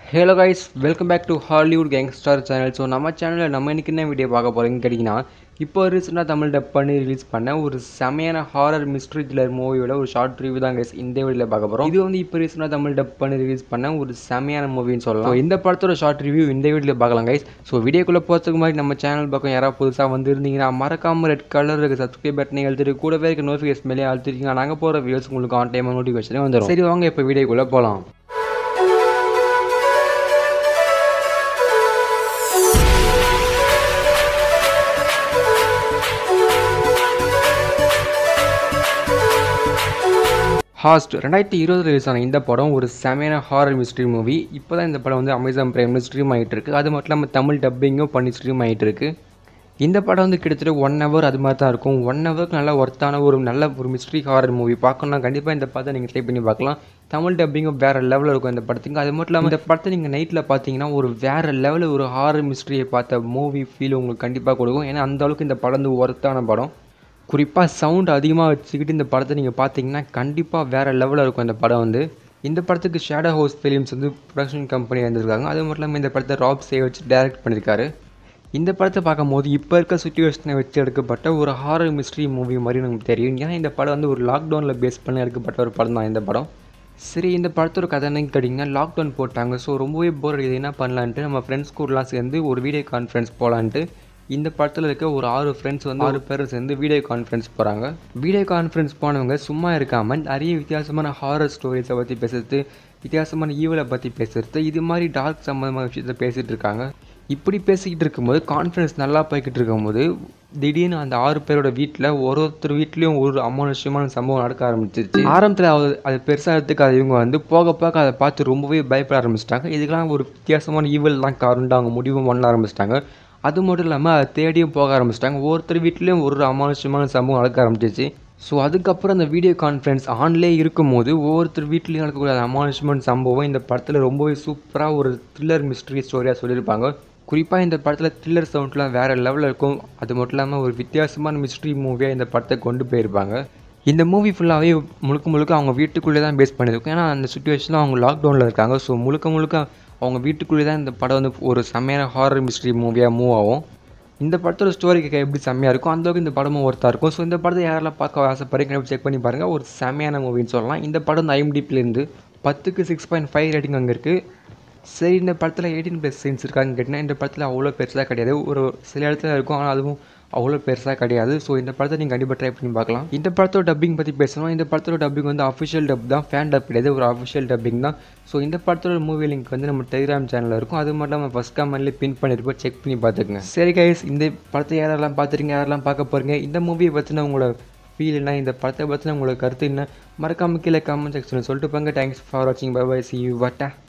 hello guys welcome back to Hollywood gangster channel so நம்ம சேனலில் நம்ம இன்னைக்கு என்ன வீடியோ பார்க்க போகிறோம்னு கேட்டிங்கன்னா இப்போ ரீசெண்டாக தமிழ் டப் பண்ணி ரிலீஸ் பண்ண ஒரு செமையான ஹாரர் மிஸ்ட்ரி த்ரில்லர் மூவியோட ஒரு ஷார்ட் ரிவ்யூ தான் கைஸ் இந்த வீடியோவில் பார்க்க போகிறோம் இது வந்து இப்போ ரீசெண்டாக தமிழ் டப் பண்ணி ரிலீஸ் பண்ண ஒரு செமையான மூவின்னு சொல்லலாம் So, இந்த படத்தோட ஷார்ட் ரிவ்யூ இந்த வீடியோவில் பார்க்கலாம் கைஸ் ஸோ வீடியோக்குள்ளே போகிறதுக்கு மாதிரி நம்ம சேனல் பக்கம் யாராவது புதுசாக வந்துருந்தீங்கன்னா மறக்காம ரெட் கலர் இருக்க சப்ஸ்கிரைப் பட்டனை எழுதிட்டு கூடவே இருக்க நோட்டிஃபிகேஷன் மேலே அழுத்திருக்கீங்க நாங்கள் போகிற வீடியோஸ் உங்களுக்கு ஆன் டைம் நோட்டிஃபிகேஷனே வந்துடும் சரி வாங்க இப்போ வீடியோக்குள்ளே போகலாம் ஹாஸ்ட் ரெண்டாயிரத்தி இருபது ரிலீஸ் ஆன இந்த படம் ஒரு செமையான ஹாரர் மிஸ்ட்ரி மூவி இப்போ தான் இந்த படம் வந்து அமேசான் பிரைமில் ஸ்ட்ரீம் ஆகிட்டு இருக்கு அது மட்டும் இல்லாமல் தமிழ் டப்பிங்கும் பண்ணி ஸ்ட்ரீம் ஆகிட்டு இருக்கு இந்த படம் வந்து கிட்டத்தட்ட ஒன் ஹவர் அது மாதிரி தான் இருக்கும் ஒன் ஹவருக்கு நல்ல ஒர்த்தான ஒரு நல்ல ஒரு மிஸ்ட்ரி ஹாரர் மூவி பார்க்கணும்னா கண்டிப்பாக இந்த படத்தை நீங்கள் ட்ரை பண்ணி பார்க்கலாம் தமிழ் டப்பிங்கும் வேறு லெவலில் இருக்கும் இந்த படத்துக்கு அது மட்டும் இல்லாமல் இந்த படத்தை நீங்கள் நைட்டில் பார்த்தீங்கன்னா ஒரு வேறு லெவலில் ஒரு ஹாரர் மிஸ்ட்ரியை பார்த்த மூவி ஃபீல் உங்களுக்கு கண்டிப்பாக கொடுக்கும் ஏன்னா அந்த அளவுக்கு இந்த படம் வந்து ஒர்த்தான படம் குறிப்பாக சவுண்ட் அதிகமாக வச்சுக்கிட்டு இந்த படத்தை நீங்கள் பார்த்தீங்கன்னா கண்டிப்பாக வேறு லெவலில் இருக்கும் இந்த படம் வந்து இந்த படத்துக்கு ஷேடோ ஹவுஸ் ஃபிலிம்ஸ் வந்து ப்ரொடக்ஷன் கம்பெனி வந்திருக்காங்க அது மட்டும் இல்லாமல் இந்த படத்தை ராப் சே வச்சு டைரக்ட் பண்ணியிருக்காரு இந்த படத்தை பார்க்கும்போது இப்போ இருக்க சுச்சுவேஷனை வச்சு எடுக்கப்பட்ட ஒரு ஹாரர் மிஸ்ட்ரி மூவி மாதிரி நமக்கு தெரியும் ஏன்னா இந்த படம் வந்து ஒரு லாக்டவுனில் பேஸ் பண்ணி எடுக்கப்பட்ட ஒரு படம் தான் இந்த படம் சரி இந்த படத்தோட கதை என்னன்னு கேட்டிங்கன்னா லாக்டவுன் போட்டாங்க ஸோ ரொம்பவே போர் அடிக்குது என்ன பண்ணலான்ட்டு நம்ம ஃப்ரெண்ட்ஸ் கூடலாம் சேர்ந்து ஒரு வீடியோ கான்ஃபரன்ஸ் போகலான்ட்டு இந்த படத்தில் இருக்க ஒரு ஆறு ஃப்ரெண்ட்ஸ் வந்து ஆறு பேர் சேர்ந்து வீடியோ கான்ஃபரன்ஸ் போகிறாங்க வீடியோ கான்ஃபரன்ஸ் போனவங்க சும்மா இருக்காமல் நிறைய வித்தியாசமான ஹாரர் ஸ்டோரிஸை பற்றி பேசுறது வித்தியாசமான ஈவலை பற்றி பேசுறது இது மாதிரி டார்க் சம்மந்தமான விஷயத்த பேசிகிட்டு இருக்காங்க இப்படி பேசிக்கிட்டு இருக்கும்போது கான்ஃபரன்ஸ் நல்லா போய்கிட்டு இருக்கும்போது திடீர்னு அந்த ஆறு பேரோட வீட்டில் ஒரு ஒருத்தர் வீட்லேயும் ஒரு அமானுஷ்யமான சம்பவம் நடக்க ஆரம்பிச்சிருச்சு ஆரம்பத்தில் அது அது பெருசாக எடுத்துக்காத இவங்க வந்து போக போக அதை பார்த்து ரொம்பவே பயப்பட ஆரம்பிச்சிட்டாங்க இதுக்கெல்லாம் ஒரு வித்தியாசமான ஈவல் தான் காரணம் அவங்க முடிவும் பண்ண ஆரம்பிச்சிட்டாங்க அது மட்டும் இல்லாமல் அதை தேடியும் போக ஆரம்பிச்சிட்டாங்க ஒவ்வொருத்தர் வீட்லேயும் ஒரு அமானுஷ்யமான சம்பவம் நடக்க ஆரம்பிச்சிச்சு ஸோ அதுக்கப்புறம் அந்த வீடியோ கான்ஃபரன்ஸ் ஆன்லேயே இருக்கும்போது ஒவ்வொருத்தர் வீட்லேயும் நடக்கக்கூடிய அந்த அமானுஷ்யமான சம்பவம் இந்த படத்தில் ரொம்பவே சூப்பராக ஒரு த்ரில்லர் மிஸ்ட்ரி ஸ்டோரியாக சொல்லியிருப்பாங்க குறிப்பாக இந்த படத்தில் த்ரில்லர் சவுண்ட்லாம் வேறு லெவலில் இருக்கும் அது மட்டும் இல்லாமல் ஒரு வித்தியாசமான மிஸ்ட்ரி மூவியாக இந்த படத்தை கொண்டு போயிருப்பாங்க இந்த மூவி ஃபுல்லாகவே முழுக்க முழுக்க அவங்க வீட்டுக்குள்ளே தான் பேஸ் பண்ணியிருக்கும் ஏன்னா அந்த சுச்சுவேஷனில் அவங்க லாக்டவுனில் இருக்காங்க ஸோ முழுக்க முழுக்க அவங்க வீட்டுக்குள்ளே தான் இந்த படம் வந்து ஒரு செம்மையான ஹாரர் மிஸ்ட்ரி மூவியாக மூவ் ஆகும் இந்த படத்தோட ஸ்டோரி கேட்க எப்படி செம்மையாக இருக்கும் அந்தளவுக்கு இந்த படமும் ஒருத்தா இருக்கும் ஸோ இந்த படத்தை யாரெல்லாம் பார்க்க ஆசைப்படுறீங்க செக் பண்ணி பாருங்கள் ஒரு செம்மையான மூவின்னு சொல்லலாம் இந்த படம் வந்து ஐஎம்டிபிலேருந்து பத்துக்கு சிக்ஸ் பாயிண்ட் ஃபைவ் ரேட்டிங் அங்கே இருக்குது சரி இந்த படத்தில் எயிட்டீன் ப்ளஸ் சீன்ஸ் இருக்காங்கன்னு கேட்டிங்கன்னா இந்த படத்தில் அவ்வளோ பெருசாக கிடையாது ஒரு சில இடத்துல இருக்கும் ஆனால் அதுவும் அவ்வளோ பெருசாக கிடையாது ஸோ இந்த படத்தை நீங்கள் கண்டிப்பாக ட்ரை பண்ணி பார்க்கலாம் இந்த படத்தோட டப்பிங் பற்றி பேசணும் இந்த படத்தோட டப்பிங் வந்து அஃபிஷியல் டப் தான் ஃபேன் டப் கிடையாது ஒரு அஃபிஷியல் டப்பிங் தான் ஸோ இந்த படத்தோட மூவி லிங்க் வந்து நம்ம டெலிகிராம் சேனலில் இருக்கும் அது மட்டும் நம்ம ஃபஸ்ட் கமெண்ட்லேயே பின் பண்ணியிருப்போம் செக் பண்ணி பார்த்துக்குங்க சரி கைஸ் இந்த படத்தை யாரெல்லாம் பார்த்துருங்க யாரெல்லாம் பார்க்க போகிறீங்க இந்த மூவியை பற்றின உங்களோட ஃபீல் என்ன இந்த படத்தை பற்றின உங்களோட கருத்து என்ன மறக்காம கீழே கமெண்ட் செக்ஷனில் சொல்லிட்டு போங்க தேங்க்ஸ் ஃபார் வாட்சிங் பை பை சி யூ வட்டா